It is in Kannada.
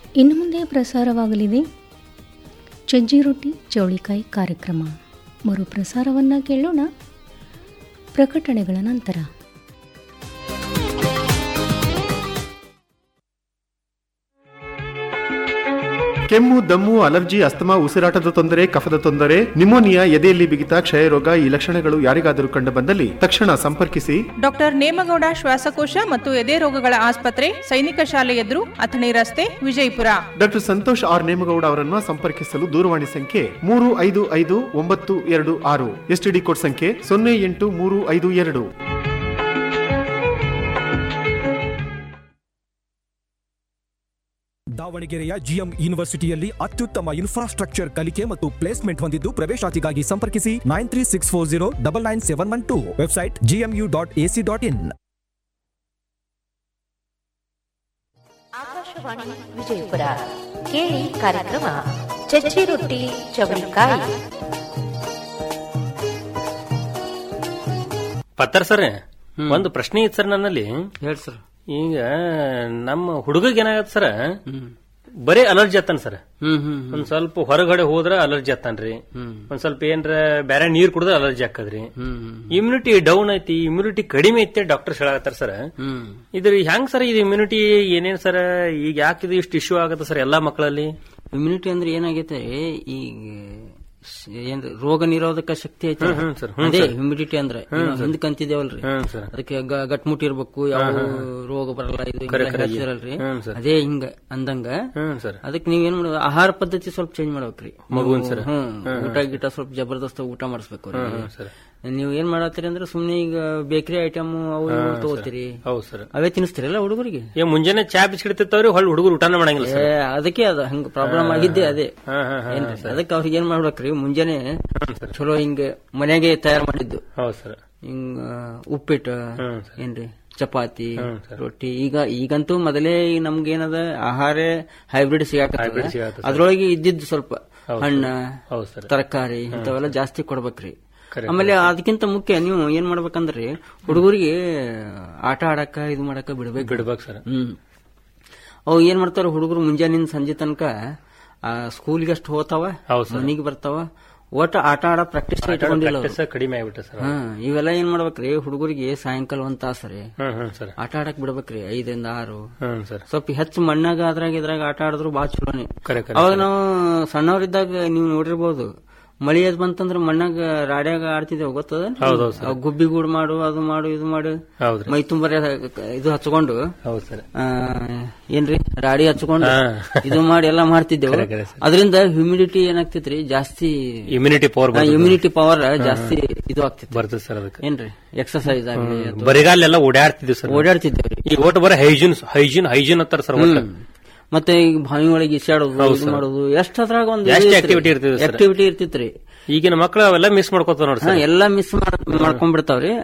ಇನ್ನು ಮುಂದೆ ಪ್ರಸಾರವಾಗಲಿದೆ ಚಜ್ಜಿ ರೊಟ್ಟಿ ಚೌಳಿಕಾಯಿ ಕಾರ್ಯಕ್ರಮ ಮರು ಪ್ರಸಾರವನ್ನು ಕೇಳೋಣ ಪ್ರಕಟಣೆಗಳ ನಂತರ ಕೆಮ್ಮು ದಮ್ಮು ಅಲರ್ಜಿ ಅಸ್ತಮಾ ಉಸಿರಾಟದ ತೊಂದರೆ ಕಫದ ತೊಂದರೆ ನಿಮೋನಿಯಾ ಎದೆಯಲ್ಲಿ ಬಿಗಿತ ಕ್ಷಯರೋಗ ಈ ಲಕ್ಷಣಗಳು ಯಾರಿಗಾದರೂ ಕಂಡು ಬಂದಲ್ಲಿ ತಕ್ಷಣ ಸಂಪರ್ಕಿಸಿ ಡಾಕ್ಟರ್ ನೇಮಗೌಡ ಶ್ವಾಸಕೋಶ ಮತ್ತು ಎದೆ ರೋಗಗಳ ಆಸ್ಪತ್ರೆ ಸೈನಿಕ ಶಾಲೆ ಎದುರು ಅಥಣಿ ರಸ್ತೆ ವಿಜಯಪುರ ಡಾಕ್ಟರ್ ಸಂತೋಷ್ ಆರ್ ನೇಮಗೌಡ ಅವರನ್ನು ಸಂಪರ್ಕಿಸಲು ದೂರವಾಣಿ ಸಂಖ್ಯೆ ಮೂರು ಐದು ಐದು ಒಂಬತ್ತು ಎರಡು ಆರು ಎಸ್ಟಿಡಿ ಕೋಡ್ ಸಂಖ್ಯೆ ಸೊನ್ನೆ ಎಂಟು ಮೂರು ಐದು ಎರಡು ದಾವಣಗೆರೆಯ ಜಿಎಂ ಯೂನಿವರ್ಸಿಟಿಯಲ್ಲಿ ಅತ್ಯುತ್ತಮ ಇನ್ಫ್ರಾಸ್ಟ್ರಕ್ಚರ್ ಕಲಿಕೆ ಮತ್ತು ಪ್ಲೇಸ್ಮೆಂಟ್ ಹೊಂದಿದ್ದು ಪ್ರವೇಶಾತಿಗಾಗಿ ಸಂಪರ್ಕಿಸಿ nine three six four zero double nine seven one two website GMU dot AC dot in Akashvani Vijayapura ಕೇಳಿ ಕಾರ್ಯಕ್ರಮ ಚಚ್ಚಿ ರೊಟ್ಟಿ ಚವಳಿಕಾಯಿ ಪತ್ತರ್ ಸರ್ ಒಂದು ಪ್ರಶ್ನೆ ಇತ್ತು ಸರ್ ನನ್ನಲ್ಲಿ ಹೇಳಿ ಸರ್ ಈಗ ನಮ್ಮ ಹುಡುಗಗೆ ಏನಾಗತ್ತ ಸರ್ ಬರೀ ಅಲರ್ಜಿ ಅತ್ತಾನ ಸರ್ ಹ್ಮ್ ಹ್ಮ್ ಒಂದ್ ಸ್ವಲ್ಪ ಹೊರಗಡೆ ಹೋದ್ರ ಅಲರ್ಜಿ ಅತ್ತಾನ್ರಿ ಒಂದ್ ಸ್ವಲ್ಪ ಏನ್ರ ಬೇರೆ ನೀರ್ ಕುಡಿದ್ರೆ ಅಲರ್ಜಿ ಆಕದ್ರಿ ಇಮ್ಯುನಿಟಿ ಡೌನ್ ಐತಿ ಇಮ್ಯುನಿಟಿ ಕಡಿಮೆ ಐತಿ ಡಾಕ್ಟರ್ ಹೇಳತ್ತಾರ ಸರ್ ಹ್ಮ್ ಇದ್ರ ಹೆಂಗ್ ಸರ್ ಇದು ಇಮ್ಯುನಿಟಿ ಏನೇನ್ ಸರ್ ಈಗ ಯಾಕಿದು ಇಷ್ಟು ಇಶ್ಯೂ ಆಗತ್ತ ಸರ್ ಎಲ್ಲಾ ಮಕ್ಕಳಲ್ಲಿ ಇಮ್ಯುನಿಟಿ ಅಂದ್ರೆ ಏನಾಗೈತೆ ಈಗ ಸ್- ಏನ್ ರೋಗ ನಿರೋಧಕ ಶಕ್ತಿ ಐತೆ ಹ್ಮ್, ಹ್ಮ್, sir. ಹ್ಮ್, ಅದೇ sir. ಹ್ಯುಮಿಡಿಟಿ ಅಂದ್ರೆ ಹ್ಮ್, sir. ಹಿಂದಕ್ಕೆ ಅಂತಿದ್ದೇವಲ್ರಿ ಹ್ಮ್, sir. ಅದಕ್ಕೆ ಗ- ಗಟ್ಮುಟ್ ಇರ್ಬೇಕು ಯಾವ ರೋಗ ಬರಲ್ಲ ಇದು ಕರೆ, ಹಿಂಗೆಲ್ಲ ಕರೆ. ಹೇಳ್ತಿರಲ್ರಿ ಹ್ಮ್, sir. ಅದೇ ಹಿಂಗ ಅಂದಂಗ ಹ್ಮ್ ಸರ್ ಅದಕ್ಕೆ ನೀವ್ ಏನ್ ಮಾಡೋದು ಆಹಾರ ಪದ್ಧತಿ ಸ್ವಲ್ಪ ಚೇಂಜ್ ಮಾಡ್ಬೇಕ್ರಿ ಮಗುವಿನ್ ನೀವು- sir. ಹ್ಮ್ ಹ್ಮ್, ಊಟ ಗಿಟ ಸ್ವಲ್ಪ ಜಬರ್ದಸ್ತ್ ಊಟ ಮಾಡಿಸ್ಬೇಕು ಹ್ಮ್, ಹ್ಮ್, sir. ನೀವು ಏನ್ ಮಾಡತ್ತೀರಿ ಅಂದ್ರೆ ಸುಮ್ನೆ ಈಗ ಬೇಕರಿ ಐಟಮ್ ಅವು ಇವು ತಗೋತೀರಿ ಹೌದು ಸರ್ ಅವೇ ತಿನ್ನಿಸ್ತೀರಲ್ಲ ಹುಡುಗರಿಗೆ ಏ ಮುಂಜಾನೆ ಚಾ ಬಿಸ್ಕಿಡ್ತಿರ್ತಾವ್ರಿ ಹೊಳ್ಳಿ ಹುಡುಗರು ಊಟನ ಮಾಡಂಗಿಲ್ಲ ಏ, ಸರ್ ಅದಕ್ಕೆ ಅದ ಹಂಗ ಪ್ರಾಬ್ಲಮ್ ಆಗಿದ್ದೆ ಅದೇ ಹಾ, ಹಾ, ಹಾ, ಏನ್ರಿ ಅದಕ್ಕೆ ಅವ್ರಿಗೆ ಏನ್ ಮಾಡ್ಬೇಕ್ರಿ ಮುಂಜಾನೆ sir. ಚಲೋ ಹಿಂಗ ಮನೆಗೆ ತಯಾರು ಮಾಡಿದ್ದು ಹೌದು ಸರ್ ಹಿಂಗ ಉಪ್ಪಿಟ್ಟು ಹ್ಮ್, sir. ಏನ್ರಿ ಚಪಾತಿ ಹ್ಮ್, sir. ರೊಟ್ಟಿ ಈಗ ಈಗಂತೂ ಮೊದಲೇ ಈಗ ನಮ್ಗೆ ಏನದ ಆಹಾರ ಹೈಬ್ರಿಡ್ Hybrid ಸಿಗಾಕತ್ತದ ಸಿಗಾಕತ್ತದ, sir. ಅದ್ರೊಳಗೆ ಇದ್ದಿದ್ದು ಸ್ವಲ್ಪ ಹೌದ್ ಹಣ್ಣ sir. ಹೌದ್ sir. ತರಕಾರಿ ಇಂಥವೆಲ್ಲ ಜಾಸ್ತಿ ಕೊಡ್ಬೇಕ್ರಿ ಕರೆ, ಆಮೇಲೆ ಅದಕ್ಕಿಂತ ಮುಖ್ಯ ನೀವು ಏನ್ ಮಾಡ್ಬೇಕಂದ್ರಿ ಹುಡುಗರಿಗೆ ಆಟ ಆಡಕ ಇದು ಮಾಡಕ ಬಿಡ್ಬೇಕು ಬಿಡ್ಬೇಕು ಸರ್ ಹ್ಮ್ ಅವು ಏನ್ ಮಾಡ್ತಾರ ಹುಡುಗರು ಮುಂಜಾನಿಂದ ಸಂಜೆ ತನಕ ಸ್ಕೂಲ್ಗೆ ಅಷ್ಟು ಹೋತಾವ ಹೌದ್ sir. ಮನಿಗೆ ಬರ್ತಾವ ಒಟ್ಟು ಆಟ ಆಡ ಪ್ರಾಕ್ಟೀಸ್ ಇಟ್ಕೊಂಡಿಲ್ಲ ಅವ್ರು. ಪ್ರಾಕ್ಟೀಸ್ ಕಡಿಮೆ ಆಗ್ಬಿಟ್ಟೆ ಸರ್ ಹಾ ಇವೆಲ್ಲ ಏನ್ ಮಾಡ್ಬೇಕ್ರಿ ಹುಡುಗರಿಗೆ ಸಾಯಂಕಾಲ ಒಂದ್ ತಾಸ್ರಿ ಹ್ಮ್ ಹ್ಮ್ ಸರ್ ಆಟ ಆಡಕ್ ಬಿಡ್ಬೇಕ್ರಿ ಐದರಿಂದ ಆರು ಹ್ಮ್ ಸರ್ ಸ್ವಲ್ಪ ಹೆಚ್ಚು ಮಣ್ಣಾಗ ಅದ್ರಾಗ ಇದ್ರಾಗ ಆಟ ಆಡಿದ್ರು ಬಾಳ ಚಲೋನೆ ಕರೆ ಕರೆ ಅವಾಗ ನಾವು ಸಣ್ಣವರಿದ್ದಾಗ ನೀವು ನೋಡಿರ್ಬೋದು ಮಳಿ ಅದ್ ಬಂತಂದ್ರ ಮಣ್ಣಾಗ ರಾಡ್ಯಾಗ ಆಡ್ತಿದ್ದೇವೆ ಗೊತ್ತದ ಹೌದ್ ಹೌದ್ sir. ಗುಬ್ಬಿ ಗೂಡ್ ಮಾಡು ಅದು ಮಾಡು ಇದು ಮಾಡು ಹೌದ್ರಿ ಮೈ ತುಂಬ ಇದು ಹಚ್ಕೊಂಡು ಹೌದು ಸರ್ ಆ, ಏನ್ರಿ ರಾಡಿ ಹಚ್ಕೊಂಡು ಹಾ. ಇದು ಮಾಡಿ ಎಲ್ಲಾ ಮಾಡ್ತಿದ್ದೆವು ಕರೆ, ಕರೆ sir. ಅದರಿಂದ ಹ್ಯುಮಿಡಿಟಿ ಏನಾಗ್ತಿತ್ರಿ ಜಾಸ್ತಿ ಇಮ್ಯುನಿಟಿ ಪವರ್ ಇಮ್ಯುನಿಟಿ ಪವರ್ ಜಾಸ್ತಿ ಇದು ಆಗ್ತಿತ್ತು ಬರ್ತದೆ ಸರ್ ಅದಕ್ಕೆ ಏನ್ರಿ ಎಕ್ಸರ್ಸೈಸ್ ಆಗಲಿ ಅಥವಾ ಬರಿಗಾಲೆಲ್ಲ ಓಡಾಡ್ತಿದ್ವಿ ಸರ್ ಓಡಾಡ್ತಿದ್ದೇವ್ರಿ ಈಗ ಒಟ್ಟು ಬರೀ ಹೈಜೀನ್ ಹೈಜೀನ್ ಹೈಜೀನ್ ಅಂತಾರ ಸರ್ ಒಟ್ಟು ಹ್ಮ್. ಮತ್ತೆ ಈಗ ಬಾವಿ ಒಳಗೆ ಈಸಾಡೋದು ಹೌದ್ ಇದು sir. ಮಾಡೋದು ಎಷ್ಟ್ ಅದ್ರಾಗ ಒಂದು ಎಷ್ಟ್ activity ಇರ್ತದೆ sir. ಆಕ್ಟಿವಿಟಿ ಇರ್ತಿತ್ರಿ ಈಗಿನ ಮಕ್ಕಳು ಅವೆಲ್ಲ ಮಿಸ್ ಮಾಡ್ಕೋತಾವ ನೋಡಿ ಹಾ ಸರ್ ಎಲ್ಲಾ ಮಿಸ್ ಮಾಡ್ಕೊಂಡ್ಬಿಡ್ತಾವ್ರಿ